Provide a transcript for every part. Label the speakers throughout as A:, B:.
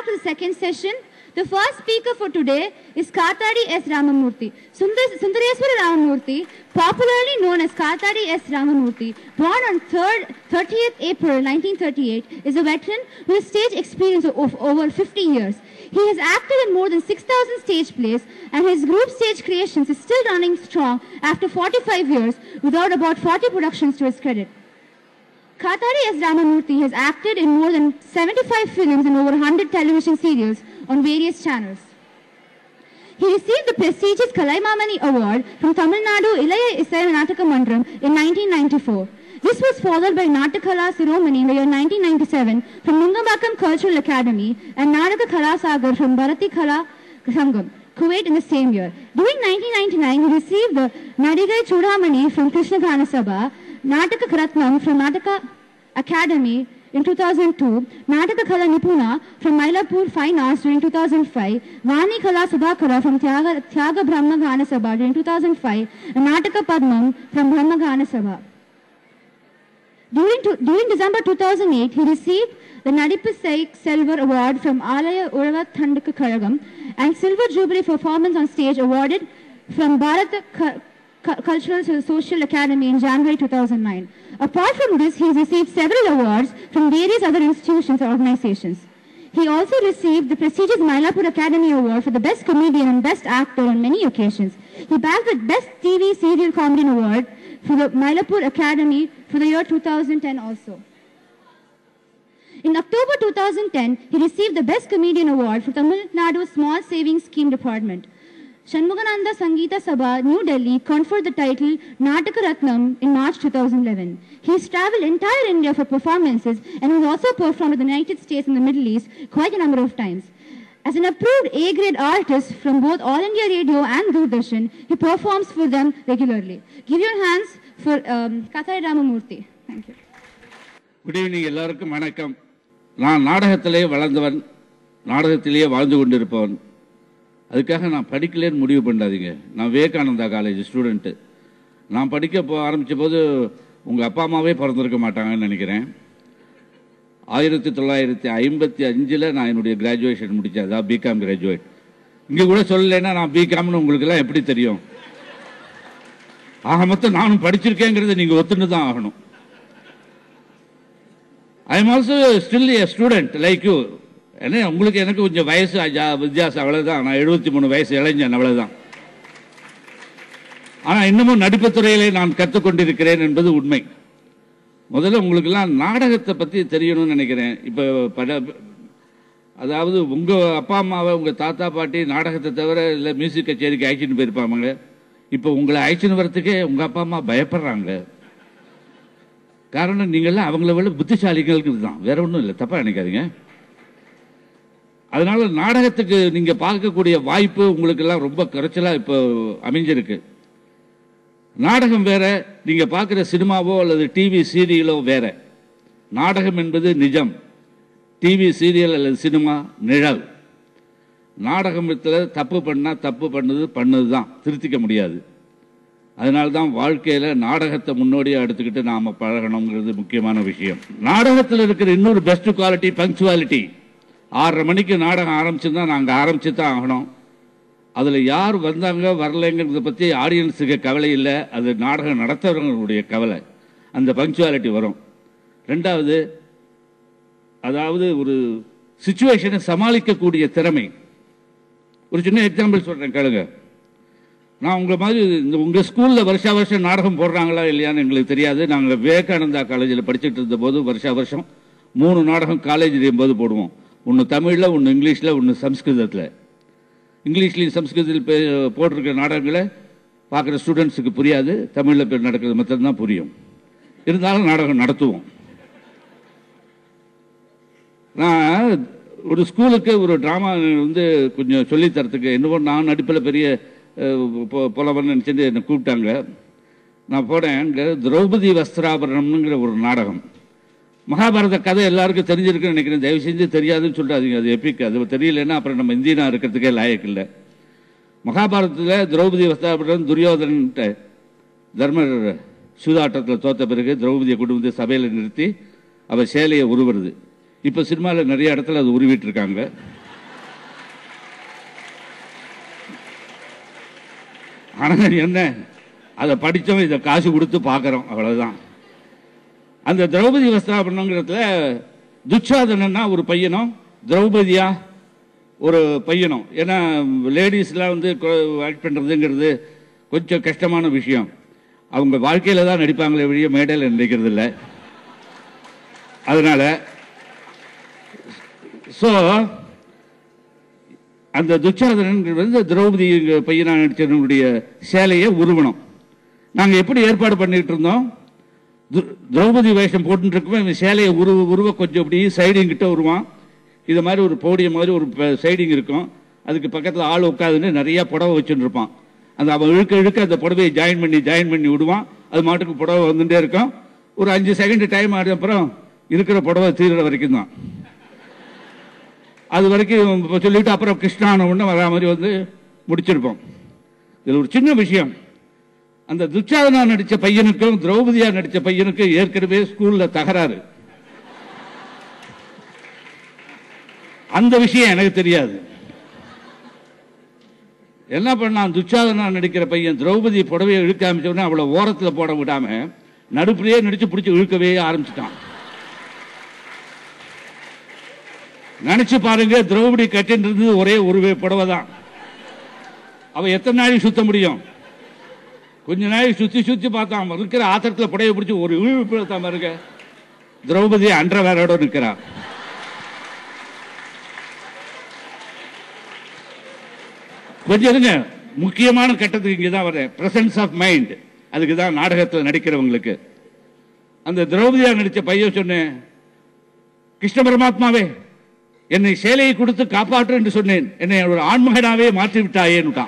A: to the second session. The first speaker for today is Katadi S. Ramamurthy. Sundar, Sundareswara Ramamurthy, popularly known as Katadi S. Ramamurthy, born on 3rd, 30th April 1938, is a veteran with stage experience of over 50 years. He has acted in more than 6,000 stage plays and his group stage creations is still running strong after 45 years without about 40 productions to his credit. Katari S. Ramamurthy has acted in more than 75 films and over 100 television serials on various channels. He received the prestigious Kalaimamani Award from Tamil Nadu Ilaya Isai Nataka Mandram in 1994. This was followed by Natakala Siromani in the year 1997 from Nungambakam Cultural Academy and Nataka Kala Sagar from Bharati Kala Sangam, Kuwait in the same year. During 1999, he received the Nadigai Chudamani from Krishna Gana Sabha, Nataka Karatnam from Nataka Academy in 2002, Nataka Kala Nipuna from Mylapore Fine Arts during 2005, Vani Kala Subhakara from Tyaga, Tyaga Brahma Gana Sabha during 2005, and Nataka Padmam from Brahma Gana Sabha. During, to, during December 2008, he received the Nadipisai Silver Award from Alaya Urava Thandaka Karagam and Silver Jubilee Performance on Stage awarded from Bharat Cu- Cu- Cultural and Social Academy in January 2009. Apart from this, he has received several awards from various other institutions or organizations. He also received the prestigious Mylapore Academy Award for the Best Comedian and Best Actor on many occasions. He bagged the Best TV Serial Comedian Award for the Mylapore Academy for the year 2010 also. In October 2010, he received the Best Comedian Award for Tamil Nadu Small Savings Scheme Department. Shanmugananda Sangeeta Sabha, New Delhi, conferred the title Nataka Ratnam in March 2011. He has traveled entire India for performances and has also performed in the United States and the Middle East quite a number of times. As an approved A-grade artist from both All India Radio and Doordarshan, he performs for them regularly. Give your hands for um, Kathai Ramamurthy. Thank you.
B: Good evening எல்லாருக்கும் வணக்கம் நான் நாடகத்திலே வளர்ந்தவன் நாடகத்திலேயே வாழ்ந்து கொண்டிருப்பவன் அதுக்காக நான் படிக்கலேன்னு முடிவு பண்ணாதீங்க நான் விவேகானந்தா காலேஜ் ஸ்டூடெண்ட்டு நான் படிக்க போ ஆரம்பித்த போது உங்கள் அப்பா அம்மாவே பிறந்திருக்க மாட்டாங்கன்னு நினைக்கிறேன் ஆயிரத்தி தொள்ளாயிரத்தி ஐம்பத்தி அஞ்சில் நான் என்னுடைய கிராஜுவேஷன் முடித்தேன் அதாவது பிகாம் கிராஜுவேட் இங்கே கூட சொல்லலைன்னா நான் பிகாம்னு உங்களுக்கெல்லாம் எப்படி தெரியும் ஆக மொத்தம் நானும் படிச்சிருக்கேங்கிறத நீங்கள் ஒத்துன்னு தான் ஆகணும் I am also still a student like you ஏன்னா உங்களுக்கு எனக்கு கொஞ்சம் வயசு ஜா- வித்தியாசம் அவ்வளவுதான் நான் எழுபத்தி மூணு வயசு இளைஞன் அவ்வளவுதான் ஆனால் இன்னமும் நடிப்புத் துறையிலே நான் கற்றுக்கொண்டிருக்கிறேன் என்பது உண்மை முதல்ல உங்களுக்கெல்லாம் நாடகத்தை பற்றி தெரியணும்னு நினைக்கிறேன் இப்போ பட அதாவது உங்கள் அப்பா அம்மாவை உங்கள் தாத்தா பாட்டி நாடகத்தை தவிர இல்லை மியூசிக் கச்சேரிக்கு அழைச்சிட்டு போயிருப்பாங்க இப்போ உங்களை அழைச்சின்னு வரத்துக்கே உங்கள் அப்பா அம்மா பயப்படுறாங்க காரணம் நீங்கள்லாம் அவங்கள விட புத்திசாலிகளுக்கு தான் வேற ஒன்றும் இல்லை தப்பா நினைக்காதீங்க அதனால நாடகத்துக்கு நீங்க பார்க்கக்கூடிய வாய்ப்பு உங்களுக்கு எல்லாம் ரொம்ப குறைச்சலா இப்போ அமைஞ்சிருக்கு நாடகம் வேற நீங்க பார்க்குற சினிமாவோ அல்லது டிவி சீரியலோ வேற நாடகம் என்பது நிஜம் டிவி சீரியல் அல்லது சினிமா நிழல் நாடகத்தில் தப்பு பண்ணா தப்பு பண்ணது பண்ணது தான் திருத்திக்க முடியாது அதனால தான் வாழ்க்கையில் நாடகத்தை முன்னோடியாக எடுத்துக்கிட்டு நாம் பழகணுங்கிறது முக்கியமான விஷயம் நாடகத்தில் இருக்கிற இன்னொரு பெஸ்ட் குவாலிட்டி பங்க்சுவாலிட்டி ஆறரை மணிக்கு நாடகம் ஆரம்பிச்சுன்னா நாங்கள் ஆரம்பிச்சு தான் ஆகணும் அதில் யார் வந்தாங்க வரலைங்கிறத பற்றி ஆடியன்ஸுக்கு கவலை இல்லை அது நாடகம் நடத்துகிறவங்களுடைய கவலை அந்த பங்க்சுவாலிட்டி வரும் ரெண்டாவது அதாவது ஒரு சுச்சுவேஷனை சமாளிக்கக்கூடிய திறமை ஒரு சின்ன எக்ஸாம்பிள் சொல்கிறேன் கேளுங்க நான் உங்களை மாதிரி இந்த உங்கள் ஸ்கூலில் வருஷா வருஷம் நாடகம் போடுறாங்களா இல்லையான்னு எங்களுக்கு தெரியாது நாங்கள் விவேகானந்தா காலேஜில் படிச்சுட்டு இருந்தபோது வருஷா வருஷம் மூணு நாடகம் காலேஜ் போது போடுவோம் ஒன்று தமிழில் ஒன்று இங்கிலீஷில் ஒன்று சம்ஸ்கிருதத்தில் இங்கிலீஷ்லையும் சம்ஸ்கிருதத்தில் பே- போட்டிருக்கிற நாடகங்களை பார்க்குற ஸ்டூடெண்ட்ஸுக்கு புரியாது தமிழில் பேர் நடக்கிறது மட்டும்தான் புரியும் இருந்தாலும் நாடகம் நடத்துவோம் நான் ஒரு ஸ்கூலுக்கு ஒரு ட்ராமா வந்து கொஞ்சம் சொல்லித் தரத்துக்கு என்னவோ நான் நடிப்பில் பெரிய அஹ், பொ- புலவன் நினச்சிட்டு என்னை கூப்பிட்டாங்க நான் போனேன் அங்கே திரௌபதி வஸ்திராபரணம்ங்கிற ஒரு நாடகம் மகாபாரத கதை எல்லாருக்கும் தெரிஞ்சிருக்குன்னு நினைக்கிறேன் தயவு செஞ்சு தெரியாதுன்னு சொல்லிட்டாதீங்க அது எப்பிக் அது தெரியலன்னா அப்புறம் நம்ம இந்தியனா இருக்கிறதுக்கே லாயக்கு இல்லை மகாபாரதத்தில் திரௌபதி வஸ்திராபரணம் துரியோதன்ட்ட தர்மர் சூதாட்டத்தில் தோத்த பிறகு திரௌபதியை கொண்டு வந்து சபையில் நிறுத்தி அவள் சேலையை உருவுறது இப்போ சினிமாவில் நிறைய இடத்துல அது உருவிட்டு இருக்காங்க ஆனால் என்ன அதை படித்தோம் இதை காசு கொடுத்து பார்க்குறோம் அவ்வளவுதான் அந்த திரௌபதி வஸ்திராபரணங்கிறதுல துச்சாதனன்னா ஒரு பையனும் திரௌபதியா ஒரு பையனும் ஏன்னா லேடிஸ்லாம் வந்து ஆக்ட் பண்ணுறதுங்கிறது கொஞ்சம் கஷ்டமான விஷயம் அவங்க வாழ்க்கையில் தான் நடிப்பாங்களே வழிய மேடையில் நடிக்கிறது இல்லை அதனால ஸோ அந்த துச்சாதனன் வந்து திரௌபதி பையனா நடிச்சவனுடைய சேலையை உருவனம் நாங்கள் எப்படி ஏற்பாடு பண்ணிட்டு இருந்தோம் து- திரௌபதி வேஷம் போட்டுட்டு இருக்கோம் இவன் சேலையை உருவ உருவ கொஞ்சம் இப்படி சைடிங் கிட்ட வருவான் இது மாதிரி ஒரு போடியம் மாதிரி ஒரு சைடிங் இருக்கும் அதுக்கு பக்கத்தில் ஆள் உட்காதுன்னு நிறைய புடவை வச்சுட்டு இருப்பான் அந்த அவன் இழுக்க இழுக்க அந்த புடவையை ஜாயின் பண்ணி ஜாயின் பண்ணி விடுவான் அது மாட்டுக்கு புடவை வந்துட்டே இருக்கும் ஒரு அஞ்சு செகண்ட் டைம் ஆன அப்புறம் இருக்கிற புடவை தீர்ற வரைக்கும் தான் அது வரைக்கும் இப்ப சொல்லிட்டு அப்புறம் கிருஷ்ணான ஒன்று வரா மாதிரி வந்து முடிச்சிருப்போம் இதில் ஒரு சின்ன விஷயம் அந்த துச்சாதனா நடிச்ச பையனுக்கும் திரௌபதியா நடிச்ச பையனுக்கும் ஏற்கனவே ஸ்கூல்ல தகராறு அந்த விஷயம் எனக்கு தெரியாது என்ன பண்ணான் துச்சாதனா நடிக்கிற பையன் திரௌபதி புடவையை இழுக்க ஆரம்பிச்ச அவளை ஓரத்துல போட விடாம நடுப்புலயே நடிச்சு பிடிச்சி இழுக்கவே ஆரம்பிச்சிட்டான் நினைச்சு பாருங்க திரௌபதி கட்டின்னு இருந்தது ஒரே ஒரு புடவை தான் அவ எத்தனை நாளைக்கு சுத்த முடியும் கொஞ்ச நாளைக்கு சுத்தி சுத்தி பார்த்தான் இருக்கிற ஆத்திரத்துல புடையை பிடிச்சி ஒரு இழுப்பு தான் பாருங்க திரௌபதி அன்றவேரோட நிற்கிறா கொஞ்சம் இருங்க முக்கியமான கட்டத்துக்கு இங்கே தான் வரேன் பிரசன்ஸ் ஆஃப் மைண்ட் அதுக்கு தான் நாடகத்தில் நடிக்கிறவங்களுக்கு அந்த திரௌபதியா நடிச்ச பையன் சொன்னேன் கிருஷ்ண பரமாத்மாவே என்னை சேலையை கொடுத்து காப்பாற்று என்று சொன்னேன் என்னை ஒரு ஆண்மகனாவே மாற்றி விட்டாயேன்னுட்டான்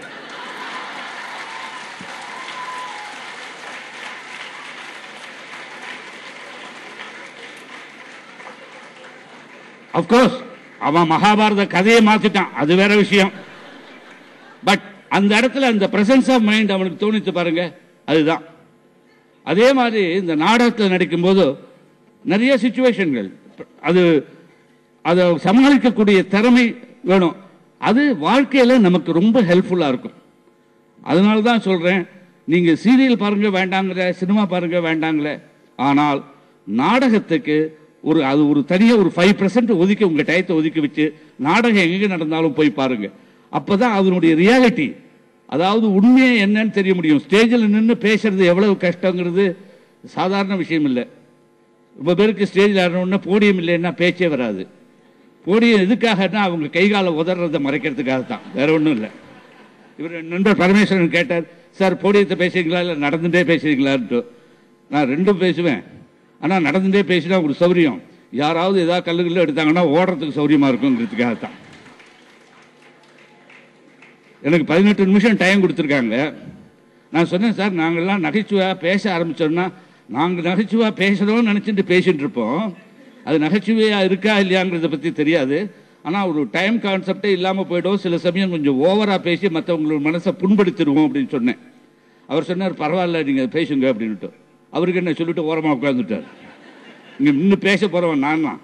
B: அப்கோர்ஸ் அவன் மகாபாரத கதையை மாத்திட்டான் அது வேற விஷயம் பட் அந்த இடத்துல அந்த பிரசன்ஸ் ஆஃப் மைண்ட் அவனுக்கு தோணித்து பாருங்க அதுதான் அதே மாதிரி இந்த நாடகத்தில் நடிக்கும்போது நிறைய சுச்சுவேஷன்கள் அது அதை சமாளிக்கக்கூடிய திறமை வேணும் அது வாழ்க்கையில் நமக்கு ரொம்ப ஹெல்ப்ஃபுல்லாக இருக்கும் அதனால தான் சொல்கிறேன் நீங்கள் சீரியல் பாருங்க வேண்டாங்கிற சினிமா பாருங்க வேண்டாங்களே ஆனால் நாடகத்துக்கு ஒரு அது ஒரு தனியாக ஒரு ஃபைவ் பர்சன்ட் ஒதுக்கி உங்கள் டயத்தை ஒதுக்கி வச்சு நாடகம் எங்கே நடந்தாலும் போய் பாருங்க அப்போ தான் அதனுடைய ரியாலிட்டி அதாவது உண்மையை என்னன்னு தெரிய முடியும் ஸ்டேஜில் நின்று பேசுறது எவ்வளவு கஷ்டங்கிறது சாதாரண விஷயம் இல்லை ரொம்ப பேருக்கு ஸ்டேஜில் ஆடணும்னா போடியம் இல்லைன்னா பேச்சே வராது போடியம் எதுக்காகன்னா அவங்க கை காலை உதறதை மறைக்கிறதுக்காக தான் வேற ஒன்றும் இல்லை இவர் என் நண்பர் பரமேஸ்வரன் கேட்டார் சார் போடியத்தை பேசுறீங்களா இல்லை நடந்துட்டே பேசுறீங்களான்ட்டு நான் ரெண்டும் பேசுவேன் ஆனால் நடந்துட்டே பேசினா ஒரு சௌரியம் யாராவது ஏதாவது கல்லுகளில் எடுத்தாங்கன்னா ஓடுறதுக்கு சௌரியமாக இருக்குங்கிறதுக்காக தான் எனக்கு பதினெட்டு நிமிஷம் டைம் கொடுத்துருக்காங்க நான் சொன்னேன் சார் நாங்கள்லாம் நகைச்சுவையாக பேச ஆரம்பிச்சோம்னா நாங்கள் நகைச்சுவாக பேசுகிறோம்னு நினச்சிட்டு பேசிட்டு இருப்போம் அது நகைச்சுவையாக இருக்கா இல்லையாங்கிறத பற்றி தெரியாது ஆனால் ஒரு டைம் கான்செப்டே இல்லாமல் போயிடும் சில சமயம் கொஞ்சம் ஓவராக பேசி மற்றவங்களோட மனசை புண்படுத்திடுவோம் அப்படின்னு சொன்னேன் அவர் சொன்னார் பரவாயில்ல நீங்கள் பேசுங்க அப்படின்ட்டு அவருக்கு என்ன சொல்லிட்டு ஓரமாக உட்காந்துட்டார் இங்கே நின்று பேச போகிறவன் நான் தான்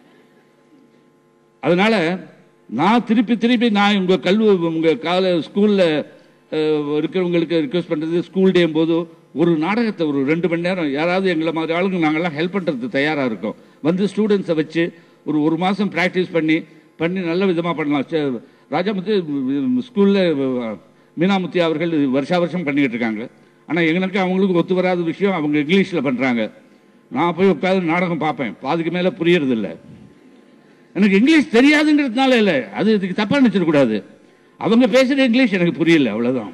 B: அதனால நான் திருப்பி திருப்பி நான் உங்கள் கல்வி உங்கள் கால ஸ்கூலில் இருக்கிறவங்களுக்கு ரிக்வெஸ்ட் பண்ணுறது ஸ்கூல் டே போது ஒரு நாடகத்தை ஒரு ரெண்டு மணி நேரம் யாராவது எங்களை மாதிரி ஆளுங்க நாங்கள்லாம் ஹெல்ப் பண்ணுறதுக்கு தயாராக இருக்கோம் வந்து ஸ்டூடெண்ட்ஸை வச்சு ஒரு ஒரு மாதம் ப்ராக்டிஸ் பண்ணி பண்ணி நல்ல விதமாக பண்ணலாம் சே- ராஜாமுத்து ஸ்கூலில் மீனாமுத்தி அவர்கள் இது வருஷா வருஷம் பண்ணிக்கிட்டு இருக்காங்க ஆனால் எங்களுக்கு அவங்களுக்கு ஒத்து வராத விஷயம் அவங்க இங்கிலீஷில் பண்ணுறாங்க நான் போய் உட்காந்து நாடகம் பார்ப்பேன் பாதிக்கு மேலே புரியறது இல்லை எனக்கு இங்கிலீஷ் தெரியாதுங்கிறதுனால இல்லை அது இதுக்கு தப்பாக நினச்சிடக்கூடாது அவங்க பேசுகிற இங்கிலீஷ் எனக்கு புரியல அவ்வளோதான்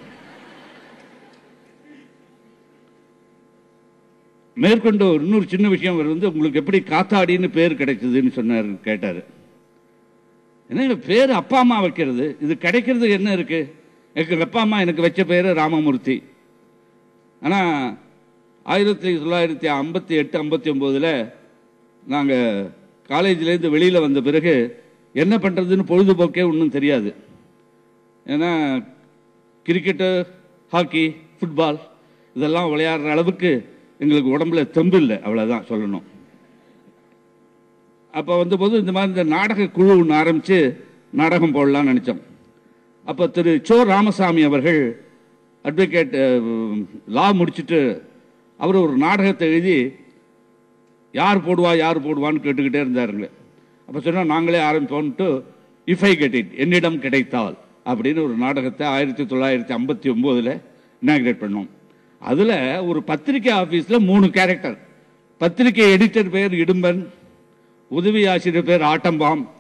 B: மேற்கொண்டு ஒரு இன்னொரு சின்ன விஷயம் அவர் வந்து உங்களுக்கு எப்படி காத்தாடின்னு பேர் கிடைச்சதுன்னு சொன்னார் கேட்டார் என்னங்க பேர் அப்பா அம்மா வைக்கிறது இது கிடைக்கிறதுக்கு என்ன இருக்கு எனக்கு அப்பா அம்மா எனக்கு வச்ச பேர் ராமமூர்த்தி ஆனால் ஆயிரத்தி தொள்ளாயிரத்தி ஐம்பத்தி எட்டு ஐம்பத்தி ஒம்போதில் நாங்கள் காலேஜ்லேருந்து வெளியில் வந்த பிறகு என்ன பண்ணுறதுன்னு பொழுதுபோக்கே ஒன்றும் தெரியாது ஏன்னா கிரிக்கெட்டு ஹாக்கி ஃபுட்பால் இதெல்லாம் விளையாடுற அளவுக்கு எங்களுக்கு உடம்புல தெம்பு இல்லை அவ்வளோதான் சொல்லணும் அப்போ வந்தபோது இந்த மாதிரி இந்த நாடக குழு ஒன்று ஆரம்பித்து நாடகம் போடலாம்னு நினச்சோம் அப்போ திரு சோ ராமசாமி அவர்கள் அட்வொகேட் லா முடிச்சுட்டு அவர் ஒரு நாடகத்தை எழுதி யார் போடுவா யார் போடுவான்னு கேட்டுக்கிட்டே இருந்தாருங்க அப்போ சொன்னால் நாங்களே ஆரம்பிப்போம்ட்டு இஃப் ஐ கெட் இட் என்னிடம் கிடைத்தால் அப்படின்னு ஒரு நாடகத்தை ஆயிரத்தி தொள்ளாயிரத்தி ஐம்பத்தி ஒம்போதில் இனாகிரேட் பண்ணோம் அதில் ஒரு பத்திரிக்கை ஆஃபீஸில் மூணு கேரக்டர் பத்திரிக்கை எடிட்டர் பேர் இடும்பன் உதவி ஆசிரியர் பேர் ஆட்டம்பாம்